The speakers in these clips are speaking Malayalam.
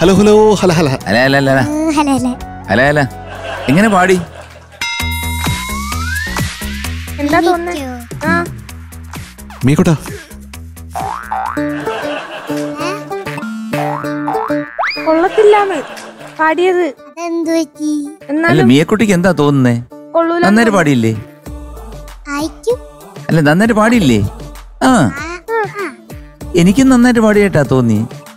ഹലോ ഹലോ ഹല ഹല അല അല അല അല. ഹലോ ഹലോ അല അല എങ്ങനെ പാടി എന്താ തോന്നുന്നേ ആ മീക്കോട്ടാ കൊള്ളത്തില്ലാന്ന് പാടിയത് അതെന്തു പറ്റി അല്ല എന്നാലും മിയക്കുട്ടിക്ക് എന്താ തോന്നുന്നേ കൊള്ളൂല നന്നായിട്ട് പാടിയില്ലേ അയക്കും അല്ല നന്നായിട്ട് പാടിയില്ലേ ആ എനിക്കും നന്നായിട്ട് പാടിയായിട്ടാ തോന്നി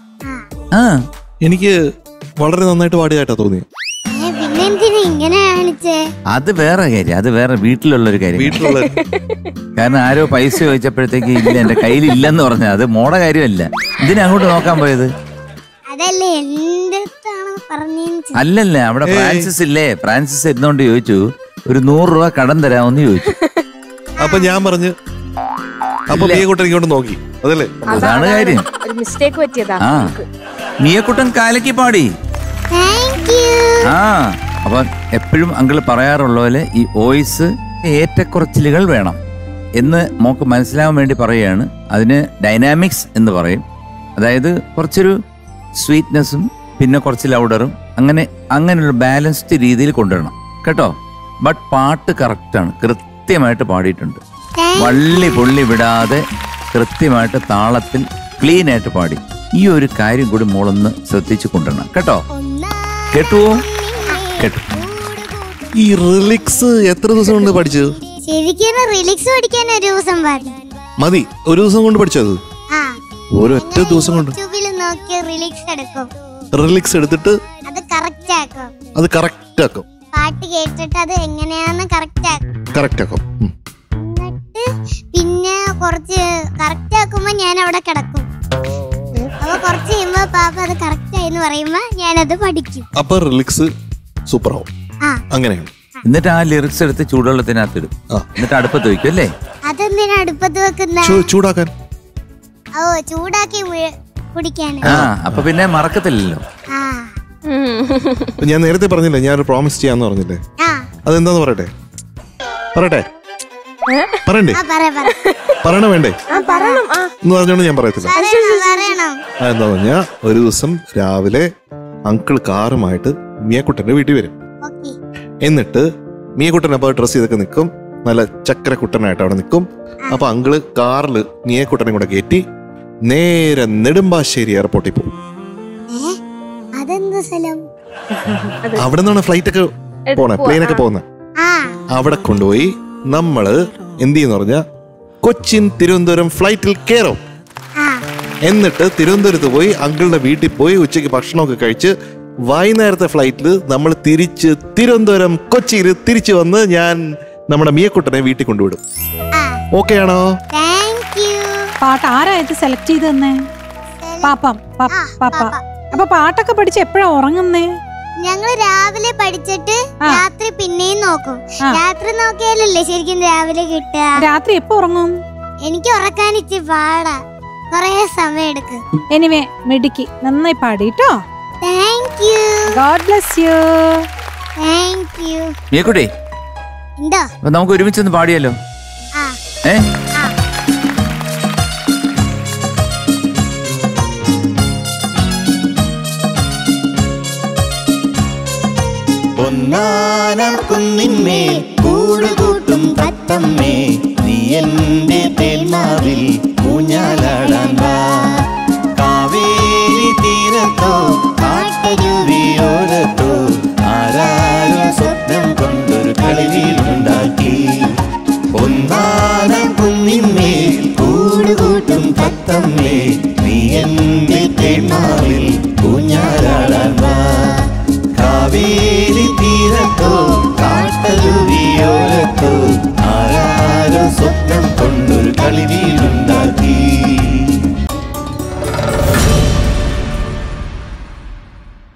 ആ എനിക്ക് വളരെ നന്നായിട്ട് പാടിയായിട്ടാ തോന്നി ഏ, പിന്നെ എന്തിനാ ഇങ്ങനെ കാണിച്ചേ അത് വേറെ കാര്യം അത് വേറെ വീട്ടിലുള്ള ഒരു കാര്യം വീട്ടിലുള്ള കാരണം ആരോ പൈസ ചോദിച്ചപ്പോഴത്തേക്ക് ഇല്ല എന്റെ കയ്യിൽ ഇല്ലെന്ന് പറഞ്ഞ അത് മോടെ കാര്യമല്ല ഇതിനെ അങ്ങോട്ട് നോക്കാൻ പോയത് അതല്ലേ എന്റെ അടുത്താണ് പറഞ്ഞേന്ന് ചോ- അല്ലല്ല അവിടെ ഫ്രാൻസിസ് ഇല്ലേ ഫ്രാൻസിസ് ഇരുന്നോണ്ട് ചോദിച്ചു ഒരു നൂറ് രൂപ കടം തരാമെന്ന് ചോദിച്ചു അപ്പൊ ഞാൻ പറഞ്ഞു അപ്പൊ മീയക്കുട്ടൻ ഇങ്ങോട്ട് നോക്കി അതല്ലേ അതാണ് കാര്യം ഒരു മിസ്റ്റേക്ക് പറ്റിയതാ ആ മിയക്കുട്ടൻ കാലക്കി പാടി താങ്ക് യു ആ അപ്പൊ എപ്പോഴും അങ്കിൾ പറയാറുള്ള പോലെ ഈ വോയിസ് ഏറ്റക്കുറച്ചിലുകൾ വേണം എന്ന് മോക്ക് മനസ്സിലാവാൻ വേണ്ടി പറയുകയാണ് അതിന് ഡൈനാമിക്സ് എന്ന് പറയും അതായത് കുറച്ചൊരു സ്വീറ്റ്നെസ്സും പിന്നെ കുറച്ച് ലൗഡറും അങ്ങനെ അങ്ങനെയുള്ള ബാലൻസ്ഡ് രീതിയിൽ കൊണ്ടുവരണം കേട്ടോ ബട്ട് പാട്ട് കറക്റ്റാണ് കൃത്യമായിട്ട് പാടിയിട്ടുണ്ട് വള്ളി പൊള്ളി വിടാതെ കൃത്യമായിട്ട് താളത്തിൽ ക്ലീൻ ആയിട്ട് പാടി ഈ ഒരു കാര്യം കൂടി മോളൊന്ന് ശ്രദ്ധിച്ചു കൊണ്ടുവരണം കേട്ടോ കേട്ടുവോ കേട്ടു ഈ റിലിക്സ് എത്ര ദിവസം കൊണ്ട് പഠിച്ചത് ശരിക്കും റിലിക്സ് പഠിക്കാൻ ഒരു ദിവസം പാടി മതി ഒരു ദിവസം കൊണ്ട് പഠിച്ചത് ആ ഒരൊറ്റ ദിവസം കൊണ്ട് യൂട്യൂബിൽ നോക്കി റിലിക്സ് എടുക്കും റിലിക്സ് എടുത്തിട്ട് അത് കറക്റ്റ് ആക്കും അത് കറക്റ്റ് ആക്കും പാട്ട് കേട്ടിട്ട് അത് എങ്ങനെയാന്ന് കറക്റ്റ് ആക്കും കറക്റ്റ് ആക്കും ഉം. എന്നിട്ട് പിന്നെ കുറച്ച് കറക്റ്റ് ആക്കുമ്പോ ഞാൻ അവിടെ കിടക്കും അപ്പൊ കുറച്ച് കഴിയുമ്പോ പാപ്പ അത് കറക്റ്റ് ആയി എന്ന് പറയുമ്പോ ഞാനത് പഠിക്കും അപ്പൊ റിലിക്സ് സൂപ്പർ ആവും ആ അങ്ങനെയാണ് എന്നിട്ട് ആ ലിറിക്സ് എടുത്ത് ചൂടുവെള്ളത്തിനകത്ത് ഇടും ആ. എന്നിട്ട് അടുപ്പത്ത് വയ്ക്കും അല്ലേ അതെന്തിനാ അടുപ്പത്ത് വെക്കുന്ന ചൂ- ചൂടാക്കാൻ ഓ ചൂടാക്കി മുഴ- കുടിക്കാൻ ആ അപ്പൊ പിന്നെ മറക്കത്തില്ലല്ലോ ആ ഇപ്പൊ ഞാൻ നേരത്തെ പറഞ്ഞില്ലേ ഞാനൊരു പ്രോമിസ് ചെയ്യാന്ന് പറഞ്ഞില്ലേ ആ അതെന്താന്ന് പറയട്ടെ പറയട്ടെ പറയണ്ടേ ആ പറ പറ പറയണ വേണ്ടേ ആ പറയണം ആ എന്ന് പറഞ്ഞോണ്ട് ഞാൻ പറയത്തില്ല പറയണം പറയണം അതെന്താ പറഞ്ഞാ ഒരു ദിവസം രാവിലെ അങ്കിൾ കാറുമായിട്ട് മിയക്കുട്ടന്റെ വീട്ടിൽ വരും ഓക്കെ എന്നിട്ട് മിയക്കുട്ടൻ അപ്പൊ ഡ്രസ് ചെയ്തൊക്കെ നിൽക്കും നല്ല ചക്രക്കുട്ടനായിട്ട് അവിടെ നിൽക്കും അപ്പൊ അങ്കിള് കാറിൽ മിയക്കുട്ടനെ കൂടെ കയറ്റി നേരെ നെടുമ്പാശ്ശേരി എയർപോർട്ടിൽ പോകും ഏ അതെന്ത് സ്ഥലം അവിടെ നിന്നാണ് ഫ്ലൈറ്റ് ഒക്കെ പോണേ പ്ലെയിനൊക്കെ പോകുന്നത് ആ അവിടെ കൊണ്ടുപോയി നമ്മള് എന്ത് ചെയ്യുന്ന പറഞ്ഞാ കൊച്ചിൻ തിരുവനന്തപുരം ഫ്ലൈറ്റിൽ കയറും ആ എന്നിട്ട് തിരുവനന്തപുരത്ത് പോയി അങ്കിളുടെ വീട്ടിൽ പോയി ഉച്ചയ്ക്ക് ഭക്ഷണമൊക്കെ കഴിച്ച് വൈകുന്നേരത്തെ ഫ്ലൈറ്റിൽ നമ്മൾ തിരിച്ച് തിരുവനന്തപുരം കൊച്ചിയിൽ തിരിച്ചു വന്ന് ഞാൻ നമ്മുടെ മിയക്കുട്ടനെ വീട്ടിൽ കൊണ്ടുവിടും ആ ഓക്കെ ആണോ താങ്ക് യു പാട്ട് ആരാ ഇത് സെലക്ട് ചെയ്ത് തന്നെ പാപ്പം പ- ആ, പാപ്പ പാപ്പ. അപ്പൊ പാട്ടൊക്കെ പഠിച്ച് എപ്പോഴാ ഉറങ്ങുന്നേ ഞങ്ങൾ രാവിലെ പഠിച്ചിട്ട് ആ. രാത്രി പിന്നെയും നോക്കും ആ. രാത്രി നോക്കിയാലല്ലേ ശരിക്കും രാവിലെ കിട്ടുക രാത്രി എപ്പോ ഉറങ്ങും എനിക്ക് ഉറക്കാൻ ഇച്ചിരി പാടാ കൊറേ സമയം എടുക്കും എനിവേ മിടുക്കി നന്നായി പാടിട്ടോ thank you God bless you thank you മിയക്കുട്ടി എന്തോ അപ്പൊ നമുക്ക് ഒരുമിച്ചൊന്ന് പാടിയല്ലോ ആ ഏ ആ പൊന്നാനം കുന്നിന്മേൽ കൂടുകൂട്ടും തത്തമ്മേ നീ എന്റെ തേന്മാവിൽ ഊഞ്ഞാലാടാൻ വാ കാവേരി തീരത്തോ കാട്ടരുവിയോരത്തോ ആരാരും സ്വപ്നം കൊണ്ടൊരു കളിവീടുണ്ടാക്കി പൊന്നാനം കുന്നിന്മേൽ കൂടുകൂട്ടും തത്തമ്മേ നീ എന്റെ തേന്മാവിൽ ഊഞ്ഞാലാടാൻ വാ കാവേരി